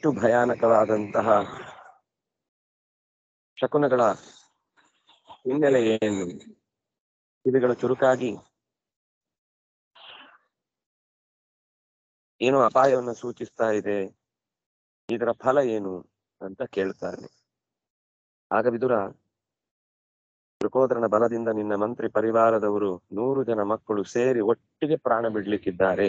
ಇಷ್ಟು ಭಯಾನಕವಾದಂತಹ ಶಕುನಗಳ ಹಿನ್ನೆಲೆ ಏನು ಕಿವಿಗಳು ಚುರುಕಾಗಿ ಏನೋ ಅಪಾಯವನ್ನು ಸೂಚಿಸ್ತಾ ಇದೆ ಇದರ ಫಲ ಏನು ಅಂತ ಕೇಳ್ತಾನೆ ಆಗ ವಿದುರ ತ್ರಿಕೋದರನ ಬಲದಿಂದ ನಿನ್ನ ಮಂತ್ರಿ ಪರಿವಾರದವರು ನೂರು ಜನ ಮಕ್ಕಳು ಸೇರಿ ಒಟ್ಟಿಗೆ ಪ್ರಾಣ ಬಿಡ್ಲಿಕ್ಕಿದ್ದಾರೆ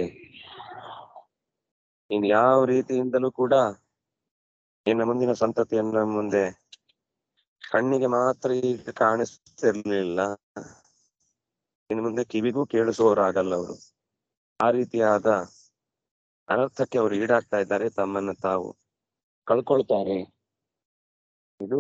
ನೀನು ಯಾವ ರೀತಿಯಿಂದಲೂ ಕೂಡ ನಿನ್ನ ಮುಂದಿನ ಸಂತತಿಯನ್ನ ಮುಂದೆ ಕಣ್ಣಿಗೆ ಮಾತ್ರ ಈಗ ಕಾಣಿಸ್ತಿರ್ಲಿಲ್ಲ ಇನ್ನು ಮುಂದೆ ಕಿವಿಗೂ ಕೇಳಿಸೋರಾಗಲ್ಲ ಅವರು ಆ ರೀತಿಯಾದ ಅನರ್ಥಕ್ಕೆ ಅವರು ಈಡಾಗ್ತಾ ಇದ್ದಾರೆ ತಮ್ಮನ್ನ ತಾವು ಕಳ್ಕೊಳ್ತಾರೆ ಇದು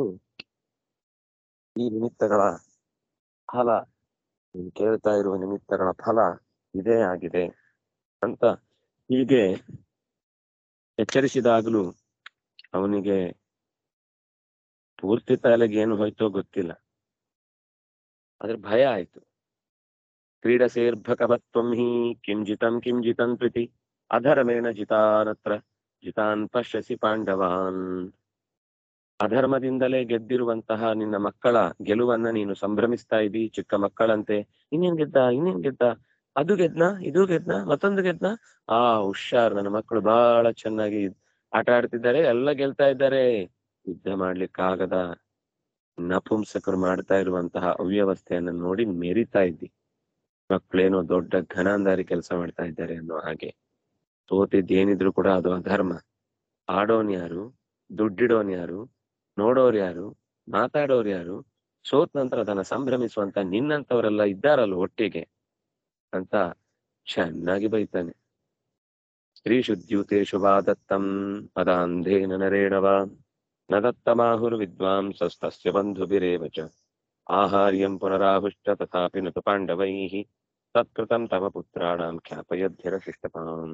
ಈ ನಿಮಿತ್ತಗಳ ಫಲ ನೀನು ಕೇಳ್ತಾ ಇರುವ ನಿಮಿತ್ತಗಳ ಫಲ ಇದೇ ಆಗಿದೆ ಅಂತ ಹೀಗೆ ಎಚ್ಚರಿಸಿದಾಗಲೂ ಅವನಿಗೆ ಪೂರ್ತಿ ತಲೆಗೆ ಏನು ಹೋಯ್ತೋ ಗೊತ್ತಿಲ್ಲ ಆದ್ರೆ ಭಯ ಆಯ್ತು ಕ್ರೀಡಸೇರ್ಭಕವತ್ವಂ ಹಿ ಕಿಂ ಜಿತಂ ಕಿಂ ಜಿತಂ ಪ್ರೀತಿ ಅಧರ್ಮೇಣ ಜಿತಾನತ್ರ ಜಿತಾನ್ ಪಶ್ಯಸಿ ಪಾಂಡವಾನ್ ಅಧರ್ಮದಿಂದಲೇ ಗೆದ್ದಿರುವಂತಹ ನಿನ್ನ ಮಕ್ಕಳ ಗೆಲುವನ್ನ ನೀನು ಸಂಭ್ರಮಿಸ್ತಾ ಇದ್ದಿ ಚಿಕ್ಕ ಮಕ್ಕಳಂತೆ ಇನ್ನೇನ್ ಗೆದ್ದ ಇನ್ನೇನ್ ಗೆದ್ದ ಅದು ಗೆದ್ನ ಇದು ಗೆದ್ನ ಮತ್ತೊಂದು ಗೆದ್ನ ಆ ಹುಷಾರ್ ನನ್ನ ಮಕ್ಕಳು ಬಹಳ ಚೆನ್ನಾಗಿ ಆಟ ಆಡ್ತಿದ್ದಾರೆ ಎಲ್ಲ ಗೆಲ್ತಾ ಇದ್ದಾರೆ ಯುದ್ಧ ಮಾಡ್ಲಿಕ್ಕಾಗದ ನಪುಂಸಕರು ಮಾಡ್ತಾ ಇರುವಂತಹ ಅವ್ಯವಸ್ಥೆಯನ್ನ ನೋಡಿ ಮೆರಿತಾ ಇದ್ದಿ ಮಕ್ಕಳೇನೋ ದೊಡ್ಡ ಘನಾಂಧಾರಿ ಕೆಲಸ ಮಾಡ್ತಾ ಇದ್ದಾರೆ ಅನ್ನೋ ಹಾಗೆ ಸೋತಿದ್ದೇನಿದ್ರು ಕೂಡ ಅದು ಅಧರ್ಮ ಆಡೋನ್ ಯಾರು ದುಡ್ಡಿಡೋನ್ ಯಾರು ನೋಡೋರು ಯಾರು ಮಾತಾಡೋರು ಯಾರು ಸೋತ್ ನಂತರ ಅದನ್ನ ಸಂಭ್ರಮಿಸುವಂತ ನಿನ್ನಂತವರೆಲ್ಲ ಇದ್ದಾರಲ್ಲ ಒಟ್ಟಿಗೆ ಅಂತ ಚೆನ್ನಾಗಿ ಬೈತಾನೆ ಸ್ತ್ರೀ ಶುದ್ಧೂತೇಶು ವಾದತ್ತಂ ಪದಾಂಧೇನ ನರೇಣವ ನ ದತ್ತಮಾಹುರ್ ವಿದ್ವಾಂಸಸ್ತಸ್ಯ ಬಂಧುಭಿರೇವ ಚ ಆಹಾರ್ಯಂ ಪುನರಾಹುಶ್ಚ ತಥಾಪಿ ನತು ಪಾಂಡವೈಃ ತತ್ಕೃತಂ ತವ ಪುತ್ರಾಣಾಂ ಖ್ಯಾಪಯದ್ಧಿರ ಶಿಷ್ಟಪಾಂ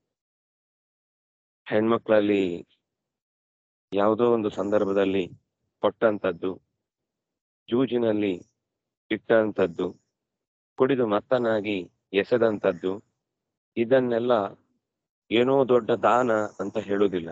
ಹೆಣ್ಮಕ್ಳಲ್ಲಿ ಯಾವುದೋ ಒಂದು ಸಂದರ್ಭದಲ್ಲಿ ಕೊಟ್ಟಂತದ್ದು ಜೂಜಿನಲ್ಲಿ ಇಟ್ಟಂತದ್ದು ಕುಡಿದು ಮತ್ತನಾಗಿ ಎಸೆದಂತದ್ದು ಇದನ್ನೆಲ್ಲ ಏನೋ ದೊಡ್ಡ ದಾನ ಅಂತ ಹೇಳುವುದಿಲ್ಲ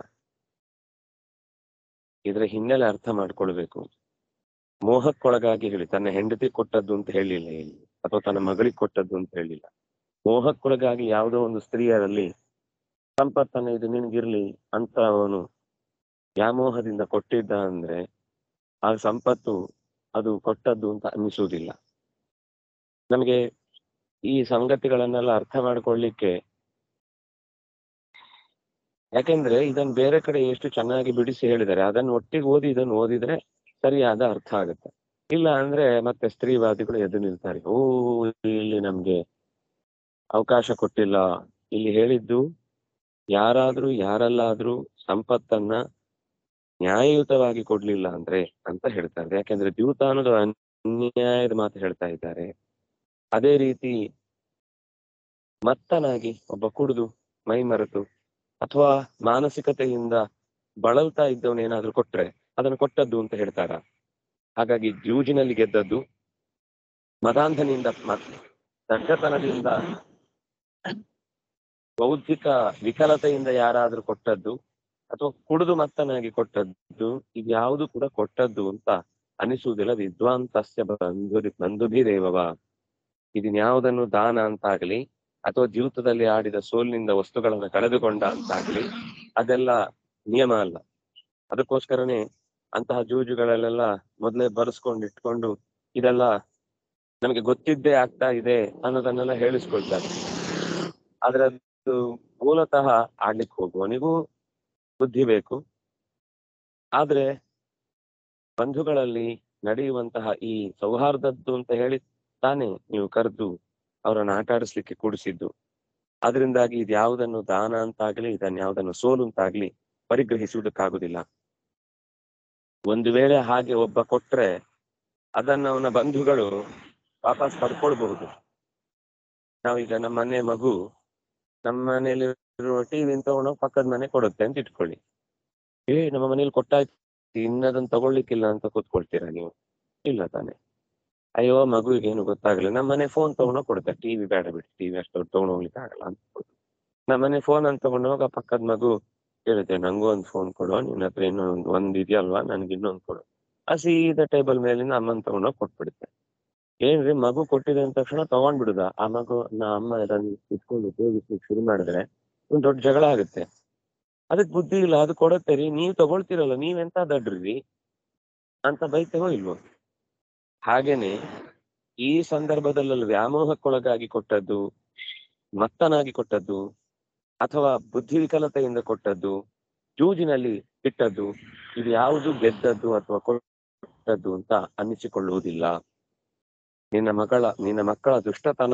ಇದರ ಹಿನ್ನೆಲೆ ಅರ್ಥ ಮಾಡ್ಕೊಳ್ಬೇಕು ಮೋಹಕ್ಕೊಳಗಾಗಿ ಹೇಳಿ ತನ್ನ ಹೆಂಡತಿ ಕೊಟ್ಟದ್ದು ಅಂತ ಹೇಳಿಲ್ಲ ಇಲ್ಲಿ ಅಥವಾ ತನ್ನ ಮಗಳಿಗೆ ಕೊಟ್ಟದ್ದು ಅಂತ ಹೇಳಿಲ್ಲ ಮೋಹಕ್ಕೊಳಗಾಗಿ ಯಾವುದೋ ಒಂದು ಸ್ತ್ರೀಯರಲ್ಲಿ ಸಂಪತ್ತನ್ನ ಇದು ನಿನ್ಗಿರ್ಲಿ ಅಂತ ಅವನು ವ್ಯಾಮೋಹದಿಂದ ಕೊಟ್ಟಿದ್ದ ಅಂದ್ರೆ ಆ ಸಂಪತ್ತು ಅದು ಕೊಟ್ಟದ್ದು ಅಂತ ಅನ್ನಿಸುವುದಿಲ್ಲ ನಮಗೆ ಈ ಸಂಗತಿಗಳನ್ನೆಲ್ಲ ಅರ್ಥ ಮಾಡ್ಕೊಳ್ಳಿಕ್ಕೆ ಯಾಕೆಂದ್ರೆ ಇದನ್ನ ಬೇರೆ ಕಡೆ ಎಷ್ಟು ಚೆನ್ನಾಗಿ ಬಿಡಿಸಿ ಹೇಳಿದ್ದಾರೆ ಅದನ್ನು ಒಟ್ಟಿಗೆ ಓದಿ ಇದನ್ನು ಓದಿದ್ರೆ ಸರಿಯಾದ ಅರ್ಥ ಆಗುತ್ತೆ ಇಲ್ಲ ಅಂದ್ರೆ ಮತ್ತೆ ಸ್ತ್ರೀವಾದಿಗಳು ಎದ್ದು ನಿಲ್ತಾರೆ ಓ ಇಲ್ಲಿ ನಮ್ಗೆ ಅವಕಾಶ ಕೊಟ್ಟಿಲ್ಲ ಇಲ್ಲಿ ಹೇಳಿದ್ದು ಯಾರಾದ್ರೂ ಯಾರಲ್ಲಾದ್ರೂ ಸಂಪತ್ತನ್ನ ನ್ಯಾಯಯುತವಾಗಿ ಕೊಡ್ಲಿಲ್ಲ ಅಂದ್ರೆ ಅಂತ ಹೇಳ್ತಾರೆ ಯಾಕೆಂದ್ರೆ ದ್ಯೂತ ಅನ್ನೋದು ಅನ್ಯಾಯದ ಮಾತು ಹೇಳ್ತಾ ಇದ್ದಾರೆ ಅದೇ ರೀತಿ ಮತ್ತನಾಗಿ ಒಬ್ಬ ಕುಡಿದು ಮೈ ಮರೆತು ಅಥವಾ ಮಾನಸಿಕತೆಯಿಂದ ಬಳಲ್ತಾ ಇದ್ದವನು ಏನಾದ್ರೂ ಕೊಟ್ರೆ ಅದನ್ನು ಕೊಟ್ಟದ್ದು ಅಂತ ಹೇಳ್ತಾರ ಹಾಗಾಗಿ ಜೂಜಿನಲ್ಲಿ ಗೆದ್ದದ್ದು ಮದಾಂಧನಿಂದ ದಡ್ಡತನದಿಂದ ಬೌದ್ಧಿಕ ವಿಕಲತೆಯಿಂದ ಯಾರಾದ್ರೂ ಕೊಟ್ಟದ್ದು ಅಥವಾ ಕುಡಿದು ಮತ್ತನಾಗಿ ಕೊಟ್ಟದ್ದು ಇದ್ಯಾವುದು ಕೂಡ ಕೊಟ್ಟದ್ದು ಅಂತ ಅನಿಸುವುದಿಲ್ಲ ವಿದ್ವಾಂತಸ್ಯ ಬಂಧು ಬಂಧುಭಿರೇವವ ಇದನ್ಯಾವುದನ್ನು ದಾನ ಅಂತಾಗ್ಲಿ ಅಥವಾ ಜೀವಿತದಲ್ಲಿ ಆಡಿದ ಸೋಲಿನಿಂದ ವಸ್ತುಗಳನ್ನು ಕಳೆದುಕೊಂಡ ಅಂತಾಗ್ಲಿ ಅದೆಲ್ಲ ನಿಯಮ ಅಲ್ಲ ಅದಕ್ಕೋಸ್ಕರನೇ ಅಂತಹ ಜೂಜುಗಳಲ್ಲೆಲ್ಲ ಮೊದಲೇ ಬರ್ಸ್ಕೊಂಡು ಇಟ್ಕೊಂಡು ಇದೆಲ್ಲ ನಮಗೆ ಗೊತ್ತಿದ್ದೇ ಆಗ್ತಾ ಇದೆ ಅನ್ನೋದನ್ನೆಲ್ಲ ಹೇಳಿಸ್ಕೊಳ್ತಾರೆ ಆದ್ರೆ ಅದು ಮೂಲತಃ ಆಡ್ಲಿಕ್ಕೆ ಹೋಗುವನಿಗೂ ಬುದ್ಧಿ ಬೇಕು ಆದ್ರೆ ಬಂಧುಗಳಲ್ಲಿ ನಡೆಯುವಂತಹ ಈ ಸೌಹಾರ್ದದ್ದು ಅಂತ ಹೇಳಿ ತಾನೇ ನೀವು ಕರೆದು ಅವರನ್ನು ಆಟ ಆಡಿಸ್ಲಿಕ್ಕೆ ಕೂಡಿಸಿದ್ದು ಅದರಿಂದಾಗಿ ಇದ್ಯಾವುದನ್ನು ದಾನ ಅಂತಾಗ್ಲಿ ಇದನ್ನ ಯಾವುದನ್ನು ಸೋಲು ಅಂತಾಗ್ಲಿ ಪರಿಗ್ರಹಿಸುವುದಕ್ಕಾಗುದಿಲ್ಲ ಒಂದು ವೇಳೆ ಹಾಗೆ ಒಬ್ಬ ಕೊಟ್ರೆ ಅದನ್ನ ಅವನ ಬಂಧುಗಳು ವಾಪಸ್ ಪಡ್ಕೊಳ್ಬಹುದು ನಾವೀಗ ನಮ್ಮ ಮನೆ ಮಗು ನಮ್ಮ ಮನೆಯಲ್ಲಿ ಟಿವಿ ತಗೊಂಡು ಪಕ್ಕದ ಮನೆ ಕೊಡುತ್ತೆ ಅಂತ ಇಟ್ಕೊಳ್ಳಿ ಏ ನಮ್ಮ ಮನೇಲಿ ಕೊಟ್ಟಾಯ್ತು ಇನ್ನದನ್ನ ತಗೊಳ್ಲಿಕ್ಕಿಲ್ಲ ಅಂತ ಕೂತ್ಕೊಳ್ತೀರಾ ನೀವು ಇಲ್ಲ ತಾನೆ ಅಯ್ಯೋ ಮಗುವಿಗೆ ಏನು ಗೊತ್ತಾಗಲ್ಲ ನಮ್ಮ ಮನೆ ಫೋನ್ ತಗೊಂಡು ಕೊಡುತ್ತೆ ಟಿವಿ ಬೇಡ ಬಿಡಿ ಟಿವಿ ಅಷ್ಟು ತಗೊಂಡು ಹೋಗ್ಲಿಕ್ಕೆ ಆಗಲ್ಲ ಅಂತ ನಮ್ಮ ಮನೆ ಫೋನ್ ಅಂತ ತಗೊಂಡು ಹೋಗ ಪಕ್ಕದ ಮಗು ಹೇಳಿದೆ ನಂಗೂ ಒಂದು ಫೋನ್ ಕೊಡು ನಿನ್ನ ಹತ್ರ ಇನ್ನೊಂದು ಒಂದ್ ಇದೆಯಲ್ವಾ ನನ್ಗೆ ಇನ್ನೊಂದು ಕೊಡು ಆ ಸೀದಾ ಟೇಬಲ್ ಮೇಲಿಂದ ಅಮ್ಮನ್ ತಗೊಂಡೋಗಿ ಕೊಟ್ಬಿಡುತ್ತೆ ಏನ್ರಿ ಮಗು ಕೊಟ್ಟಿದೆ ಅಂದ ತಕ್ಷಣ ತಗೊಂಡ್ಬಿಡುದ ಆ ಮಗು ನಾ ಅಮ್ಮ ಅದನ್ನ ಇಟ್ಕೊಂಡು ಉಪಯೋಗಿಸ್ಲಿಕ್ಕೆ ಶುರು ಮಾಡಿದ್ರೆ ಒಂದ್ ದೊಡ್ಡ ಜಗಳ ಆಗುತ್ತೆ ಅದಕ್ ಬುದ್ಧಿ ಇಲ್ಲ ಅದು ಕೊಡತ್ತೆ ರೀ ನೀವ್ ತಗೊಳ್ತಿರಲ್ಲ ನೀವೆಂತ ದಡ್ರಿ ಅಂತ ಬೈತೇವೋ ಇಲ್ವೋ ಹಾಗೇನೆ ಈ ಸಂದರ್ಭದಲ್ಲಿ ವ್ಯಾಮೋಹಕ್ಕೊಳಗಾಗಿ ಕೊಟ್ಟದ್ದು ಮತ್ತನಾಗಿ ಕೊಟ್ಟದ್ದು ಅಥವಾ ಬುದ್ಧಿವಿಕಲತೆಯಿಂದ ಕೊಟ್ಟದ್ದು ಜೂಜಿನಲ್ಲಿ ಇಟ್ಟದ್ದು ಇದು ಯಾವುದು ಗೆದ್ದದ್ದು ಅಥವಾ ಕೊಟ್ಟದ್ದು ಅಂತ ಅನ್ನಿಸಿಕೊಳ್ಳುವುದಿಲ್ಲ ನಿನ್ನ ಮಗಳ ನಿನ್ನ ಮಕ್ಕಳ ದುಷ್ಟತನ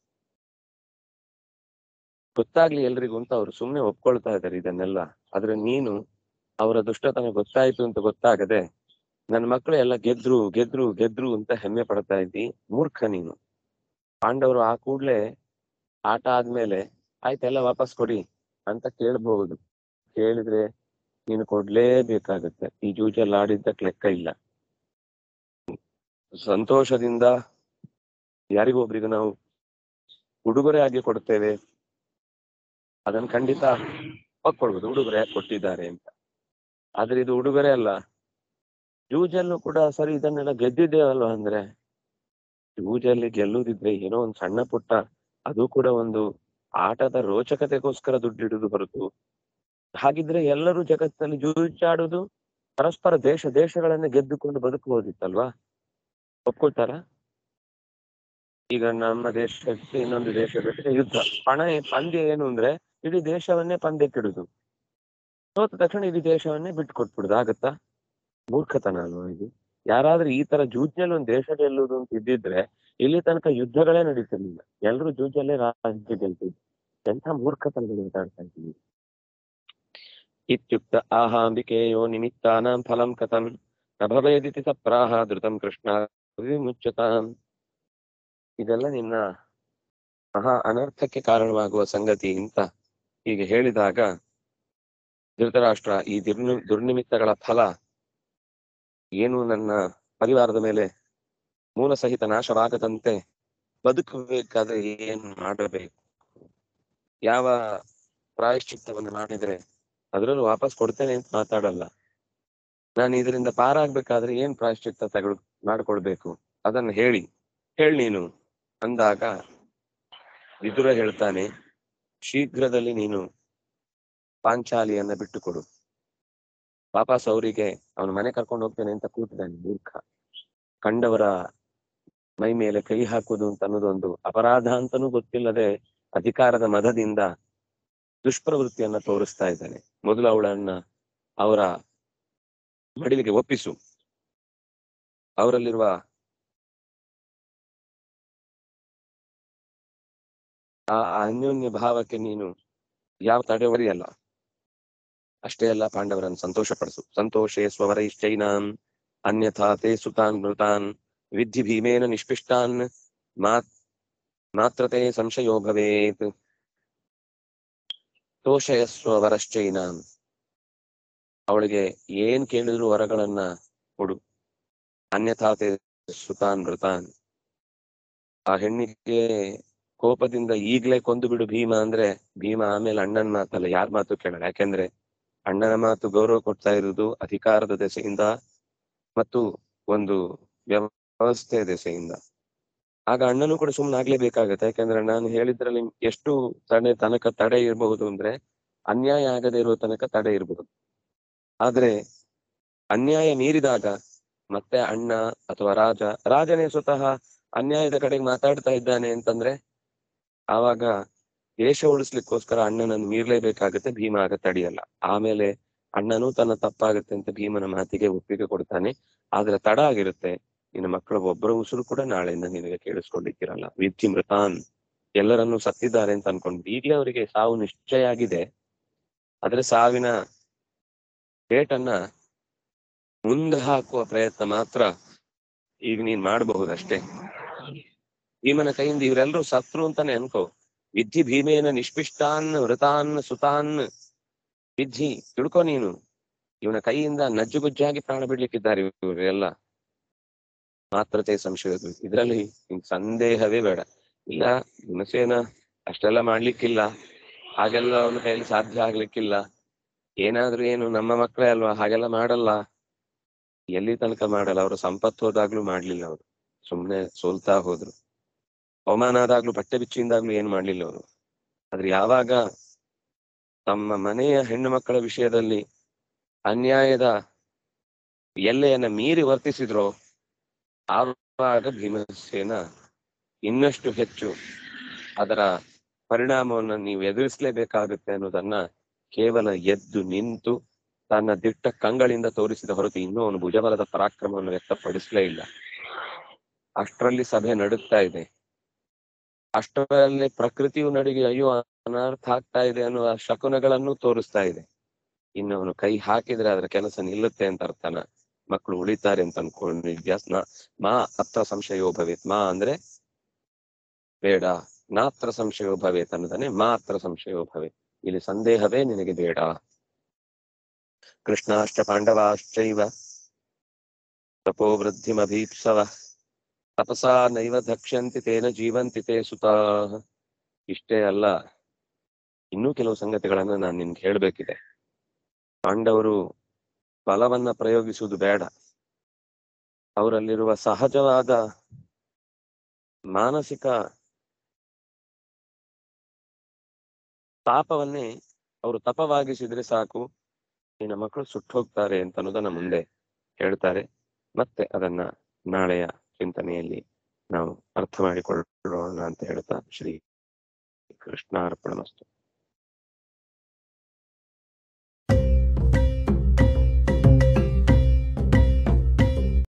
ಗೊತ್ತಾಗ್ಲಿ ಎಲ್ರಿಗೂ ಅಂತ ಅವ್ರು ಸುಮ್ನೆ ಒಪ್ಕೊಳ್ತಾ ಇದ್ದಾರೆ ಇದನ್ನೆಲ್ಲ ಆದ್ರೆ ನೀನು ಅವರ ದುಷ್ಟತನ ಗೊತ್ತಾಯ್ತು ಅಂತ ಗೊತ್ತಾಗದೆ ನನ್ನ ಮಕ್ಕಳು ಎಲ್ಲ ಗೆದ್ರು ಗೆದ್ರು ಗೆದ್ರು ಅಂತ ಹೆಮ್ಮೆ ಪಡ್ತಾ ಇದ್ದಿ ಮೂರ್ಖ ನೀನು ಪಾಂಡವರು ಆ ಕೂಡ್ಲೆ ಆಟ ಆದ್ಮೇಲೆ ಆಯ್ತೆಲ್ಲ ವಾಪಸ್ ಕೊಡಿ ಅಂತ ಕೇಳಬಹುದು ಕೇಳಿದ್ರೆ ನೀನು ಕೊಡ್ಲೇಬೇಕಾಗತ್ತೆ ಈ ಜೂಜಲ್ಲಿ ಆಡಿದ್ದಕ್ಕೆ ಲೆಕ್ಕ ಇಲ್ಲ ಸಂತೋಷದಿಂದ ಯಾರಿಗೊಬ್ರಿಗೂ ನಾವು ಉಡುಗೊರೆ ಆಗಿ ಕೊಡ್ತೇವೆ ಅದನ್ನ ಖಂಡಿತ ಒಪ್ಕೊಳ್ಬೋದು ಉಡುಗೊರೆ ಯಾಕೆ ಕೊಟ್ಟಿದ್ದಾರೆ ಅಂತ ಆದ್ರೆ ಇದು ಉಡುಗೊರೆ ಅಲ್ಲ ಜೂಜಲ್ಲೂ ಕೂಡ ಸರಿ ಇದನ್ನೆಲ್ಲ ಗೆದ್ದಿದ್ದೇವಲ್ವ ಅಂದ್ರೆ ಜೂಜಲ್ಲಿ ಗೆಲ್ಲುದಿದ್ರೆ ಏನೋ ಒಂದು ಸಣ್ಣ ಪುಟ್ಟ ಅದು ಕೂಡ ಒಂದು ಆಟದ ರೋಚಕತೆಗೋಸ್ಕರ ದುಡ್ಡಿಡುದು ಹೊರತು ಹಾಗಿದ್ರೆ ಎಲ್ಲರೂ ಜಗತ್ತಲ್ಲಿ ಜೂಜಾಡುದು ಪರಸ್ಪರ ದೇಶ ದೇಶಗಳನ್ನ ಗೆದ್ದುಕೊಂಡು ಬದುಕಬಹುದಿತ್ತಲ್ವಾ ಒಪ್ಕೊಳ್ತಾರ ಈಗ ನಮ್ಮ ದೇಶಕ್ಕೆ ಇನ್ನೊಂದು ದೇಶಕ್ಕೆ ಯುದ್ಧ ಹಣ ಪಂದ್ಯ ಏನು ಅಂದ್ರೆ ಇಡೀ ದೇಶವನ್ನೇ ಪಂದ್ಯಕ್ಕಿಡುದು ಸೋತ ತಕ್ಷಣ ಇಡೀ ದೇಶವನ್ನೇ ಬಿಟ್ಟು ಕೊಟ್ಬಿಡುದು ಆಗತ್ತಾ ಮೂರ್ಖತನ ಅಲ್ವಾ ಇದು ಯಾರಾದ್ರೂ ಈ ತರ ಜೂಜ್ನಲ್ಲಿ ಒಂದು ದೇಶ ಗೆಲ್ಲುವುದು ಅಂತ ಇದ್ದಿದ್ರೆ ಇಲ್ಲಿ ತನಕ ಯುದ್ಧಗಳೇ ನಡೀತಿರ್ಲಿಲ್ಲ ಎಲ್ರು ಜೂಜಲ್ಲೇ ರಾಜ್ಯ ಗೆಲ್ತಿದ್ರು ಎಂಥ ಮೂರ್ಖತನಗಳು ಮಾತಾಡ್ತಾ ಇದ್ದೀವಿ ಇತ್ಯುಕ್ತ ಆಹಾಂಬಿಕೆಯೋ ನಿಮಿತ್ತಾನಾಂ ಫಲಂ ಕಥಂ ನ ಭವೇದಿತಿ ಸಪ್ರಾಹ ಧೃತಂ ಕೃಷ್ಣ ವಿಮುಚ್ಯತಾಂ ಇದೆಲ್ಲ ನಿನ್ನ ಮಹಾ ಅನರ್ಥಕ್ಕೆ ಕಾರಣವಾಗುವ ಸಂಗತಿ ಅಂತ ಹೀಗೆ ಹೇಳಿದಾಗ ಧೃತರಾಷ್ಟ್ರ ಈ ದುರ್ನಿ ದುರ್ನಿಮಿತ್ತಗಳ ಫಲ ಏನು ನನ್ನ ಪರಿವಾರದ ಮೇಲೆ ಮೂಲ ಸಹಿತ ನಾಶವಾಗದಂತೆ ಬದುಕಬೇಕಾದ್ರೆ ಏನ್ ಮಾಡಬೇಕು ಯಾವ ಪ್ರಾಯಶ್ಚಿತ್ತವನ್ನು ಮಾಡಿದ್ರೆ ಅದ್ರಲ್ಲೂ ವಾಪಸ್ ಕೊಡ್ತೇನೆ ಅಂತ ಮಾತಾಡಲ್ಲ ನಾನು ಇದರಿಂದ ಪಾರಾಗ್ಬೇಕಾದ್ರೆ ಏನ್ ಪ್ರಾಯಶ್ಚಿತ್ತ ತಗೊಳ್ ಮಾಡ್ಕೊಳ್ಬೇಕು ಅದನ್ನ ಹೇಳಿ ಹೇಳಿ ನೀನು ಅಂದಾಗ ವಿದುರ ಹೇಳ್ತಾನೆ ಶೀಘ್ರದಲ್ಲಿ ನೀನು ಪಾಂಚಾಲಿಯನ್ನ ಬಿಟ್ಟು ಕೊಡು ವಾಪಸ್ ಅವರಿಗೆ ಅವನ ಮನೆ ಕರ್ಕೊಂಡು ಹೋಗ್ತೇನೆ ಅಂತ ಕೂತಿದ್ದಾನೆ ಮೂರ್ಖ ಕಂಡವರ ಮೈ ಮೇಲೆ ಕೈ ಹಾಕುವುದು ಅಂತ ಅನ್ನೋದೊಂದು ಅಪರಾಧ ಅಂತನೂ ಗೊತ್ತಿಲ್ಲದೆ ಅಧಿಕಾರದ ಮದದಿಂದ ದುಷ್ಪ್ರವೃತ್ತಿಯನ್ನ ತೋರಿಸ್ತಾ ಇದ್ದಾನೆ ಮೊದಲು ಅವಳನ್ನ ಅವರ ಮಡಿಲಿಗೆ ಒಪ್ಪಿಸು ಅವರಲ್ಲಿರುವ ಆ ಅನ್ಯೋನ್ಯ ಭಾವಕ್ಕೆ ನೀನು ಯಾವ ತಡೆ ಒಡೆಯಲ್ಲ ಅಷ್ಟೇ ಅಲ್ಲ ಪಾಂಡವರನ್ನು ಸಂತೋಷ ಪಡಿಸು ಸಂತೋಷೇ ಸ್ವವರೈಶ್ಚೈನಾನ್ ಅನ್ಯಥಾ ತೇ ಸುತಾನ್ ಮೃತಾನ್ ವಿಧಿ ಭೀಮೇನ ನಿಷ್ಪಿಷ್ಟಾನ್ ಮಾತ್ ಮಾತ್ರತೆ ಸಂಶಯೋ ಭವೇತ್ ತೋಷಯಸ್ವ ವರಶ್ಚೈನಾನ್ ಅವಳಿಗೆ ಏನ್ ಕೇಳಿದ್ರು ವರಗಳನ್ನ ಕೊಡು ಅನ್ಯಥಾ ತೇ ಸುತಾನ್ ಮೃತಾನ್ ಆ ಹೆಣ್ಣಿಗೆ ಕೋಪದಿಂದ ಈಗ್ಲೇ ಕೊಂದು ಬಿಡು ಭೀಮ ಅಂದ್ರೆ ಭೀಮ ಆಮೇಲೆ ಅಣ್ಣನ ಮಾತಲ್ಲ ಯಾರ ಮಾತು ಕೇಳಲ್ಲ ಯಾಕೆಂದ್ರೆ ಅಣ್ಣನ ಮಾತು ಗೌರವ ಕೊಡ್ತಾ ಇರುವುದು ಅಧಿಕಾರದ ದೆಸೆಯಿಂದ ಮತ್ತು ಒಂದು ವ್ಯವಸ್ಥೆ ದೆಸೆಯಿಂದ ಆಗ ಅಣ್ಣನು ಕೂಡ ಸುಮ್ಮನೆ ಆಗ್ಲೇಬೇಕಾಗತ್ತೆ ಯಾಕಂದ್ರೆ ನಾನು ಹೇಳಿದ್ರಲ್ಲಿ ಎಷ್ಟು ತಡೆ ತನಕ ತಡೆ ಇರಬಹುದು ಅಂದ್ರೆ ಅನ್ಯಾಯ ಆಗದೆ ಇರುವ ತನಕ ತಡೆ ಇರಬಹುದು ಆದ್ರೆ ಅನ್ಯಾಯ ಮೀರಿದಾಗ ಮತ್ತೆ ಅಣ್ಣ ಅಥವಾ ರಾಜ ರಾಜನೇ ಸ್ವತಃ ಅನ್ಯಾಯದ ಕಡೆಗೆ ಮಾತಾಡ್ತಾ ಇದ್ದಾನೆ ಅಂತಂದ್ರೆ ಆವಾಗ ದೇಶ ಉಳಿಸ್ಲಿಕ್ಕೋಸ್ಕರ ಅಣ್ಣನನ್ನು ಮೀರ್ಲೇಬೇಕಾಗತ್ತೆ ಭೀಮ ಆಗ ತಡೆಯಲ್ಲ ಆಮೇಲೆ ಅಣ್ಣನೂ ತನ್ನ ತಪ್ಪಾಗತ್ತೆ ಅಂತ ಭೀಮನ ಮಾತಿಗೆ ಒಪ್ಪಿಗೆ ಕೊಡ್ತಾನೆ ಆದ್ರೆ ತಡ ಆಗಿರುತ್ತೆ ನಿನ್ನ ಮಕ್ಕಳ ಒಬ್ಬರ ಉಸಿರು ಕೂಡ ನಾಳೆಯಿಂದ ನಿನಗೆ ಕೇಳಿಸ್ಕೊಂಡಿದ್ದೀರಲ್ಲ ವಿಧಿ ಮೃತಾನ್ ಎಲ್ಲರನ್ನೂ ಸತ್ತಿದ್ದಾರೆ ಅಂತ ಅನ್ಕೊಂಡು ಈಗಲೇ ಅವರಿಗೆ ಸಾವು ನಿಶ್ಚಯ ಆಗಿದೆ ಆದ್ರೆ ಸಾವಿನ ಡೇಟನ್ನ ಮುಂದೆ ಹಾಕುವ ಪ್ರಯತ್ನ ಮಾತ್ರ ಈಗ ನೀನ್ ಮಾಡಬಹುದಷ್ಟೇ ಭೀಮನ ಕೈಯಿಂದ ಇವರೆಲ್ಲರೂ ಸತ್ರು ಅಂತಾನೆ ಅನ್ಕೋ ವಿಧಿ ಭೀಮೇನ ನಿಷ್ಪಿಷ್ಟಾನ್ ವೃತಾನ್ ಸುತಾನ್ ವಿಧಿ ತಿಳ್ಕೊ ನೀನು ಇವನ ಕೈಯಿಂದ ನಜ್ಜುಗುಜ್ಜಾಗಿ ಪ್ರಾಣ ಬಿಡ್ಲಿಕ್ಕಿದ್ದಾರೆ ಇವರೆಲ್ಲ ಮಾತ್ರತೆ ಸಂಶಯ ಇದರಲ್ಲಿ ಸಂದೇಹವೇ ಬೇಡ ಇಲ್ಲ ಹುಣಸೇನ ಅಷ್ಟೆಲ್ಲ ಮಾಡ್ಲಿಕ್ಕಿಲ್ಲ ಹಾಗೆಲ್ಲ ಅವನ ಕೈಯಲ್ಲಿ ಸಾಧ್ಯ ಆಗ್ಲಿಕ್ಕಿಲ್ಲ ಏನಾದ್ರೂ ಏನು ನಮ್ಮ ಮಕ್ಕಳೇ ಅಲ್ವಾ ಹಾಗೆಲ್ಲ ಮಾಡಲ್ಲ ಎಲ್ಲಿ ತನಕ ಮಾಡಲ್ಲ ಅವರು ಸಂಪತ್ತು ಹೋದಾಗ್ಲೂ ಮಾಡ್ಲಿಲ್ಲ ಅವರು ಸುಮ್ನೆ ಸೋಲ್ತಾ ಹೋದ್ರು ಅವಮಾನ ಆದಾಗ್ಲೂ ಬಟ್ಟೆ ಬಿಚ್ಚಿಂದಾಗ್ಲೂ ಏನ್ ಮಾಡ್ಲಿಲ್ಲ ಅವರು ಆದ್ರೆ ಯಾವಾಗ ತಮ್ಮ ಮನೆಯ ಹೆಣ್ಣು ಮಕ್ಕಳ ವಿಷಯದಲ್ಲಿ ಅನ್ಯಾಯದ ಎಲ್ಲೆಯನ್ನ ಮೀರಿ ವರ್ತಿಸಿದ್ರೋ ಆವಾಗ ಭೀಮಸೇನ ಇನ್ನಷ್ಟು ಹೆಚ್ಚು ಅದರ ಪರಿಣಾಮವನ್ನು ನೀವು ಎದುರಿಸಲೇಬೇಕಾಗುತ್ತೆ ಅನ್ನೋದನ್ನ ಕೇವಲ ಎದ್ದು ನಿಂತು ತನ್ನ ದಿಟ್ಟ ಕಂಗಳಿಂದ ತೋರಿಸಿದ ಹೊರತು ಇನ್ನೂ ಅವನು ಭುಜಬಲದ ಪರಾಕ್ರಮವನ್ನು ವ್ಯಕ್ತಪಡಿಸಲೇ ಇಲ್ಲ ಅಷ್ಟರಲ್ಲಿ ಸಭೆ ನಡುತ್ತಾ ಇದೆ ಅಷ್ಟರಲ್ಲಿ ಪ್ರಕೃತಿಯು ನಡಿಗೆ ಅಯ್ಯೋ ಅನರ್ಥ ಆಗ್ತಾ ಇದೆ ಅನ್ನುವ ಶಕುನಗಳನ್ನು ತೋರಿಸ್ತಾ ಇದೆ ಇನ್ನು ಅವನು ಕೈ ಹಾಕಿದ್ರೆ ಅದರ ಕೆಲಸ ನಿಲ್ಲುತ್ತೆ ಅಂತ ಅರ್ಥನ ಮಕ್ಕಳು ಉಳಿತಾರೆ ಅಂತ ಅನ್ಕೊಂಡು ಜಾಸ್ತಿ ಮಾ ಅತ್ರ ಸಂಶಯೋ ಭವೇತ್ ಮಾ ಅಂದ್ರೆ ಬೇಡ ನಾತ್ರ ಸಂಶಯೋ ಭವೇತ್ ಅನ್ನೋದನ್ನೇ ಮಾತ್ರ ಸಂಶಯೋ ಭವೇತ್ ಇಲ್ಲಿ ಸಂದೇಹವೇ ನಿನಗೆ ಬೇಡ ಕೃಷ್ಣಾಶ್ಚ ಪಾಂಡವಾಶ್ಚೈವ ತಪೋ ವೃದ್ಧಿಮಭೀಪ್ಸವ ತಪಸಾ ನೈವ ಧಕ್ಷ್ಯಂತಿ ತೇನ ಜೀವಂತಿ ತೇ ಸುತಾ ಇಷ್ಟೇ ಅಲ್ಲ ಇನ್ನೂ ಕೆಲವು ಸಂಗತಿಗಳನ್ನ ನಾನು ನಿನ್ಗೆ ಹೇಳ್ಬೇಕಿದೆ ಪಾಂಡವರು ಬಲವನ್ನ ಪ್ರಯೋಗಿಸುವುದು ಬೇಡ ಅವರಲ್ಲಿರುವ ಸಹಜವಾದ ಮಾನಸಿಕ ತಾಪವನ್ನೇ ಅವರು ತಪವಾಗಿಸಿದ್ರೆ ಸಾಕು ನಿನ್ನ ಮಕ್ಕಳು ಸುಟ್ಟು ಹೋಗ್ತಾರೆ ಅಂತ ಅನ್ನೋದನ್ನ ಮುಂದೆ ಹೇಳ್ತಾರೆ ಮತ್ತೆ ಅದನ್ನ ನಾಳೆಯ ಚಿಂತನೆಯಲ್ಲಿ ನಾವು ಅರ್ಥ ಮಾಡಿಕೊಳ್ಳೋಣ ಅಂತ ಹೇಳ್ತಾ ಶ್ರೀ ಕೃಷ್ಣಾರ್ಪಣ ಮಸ್ತು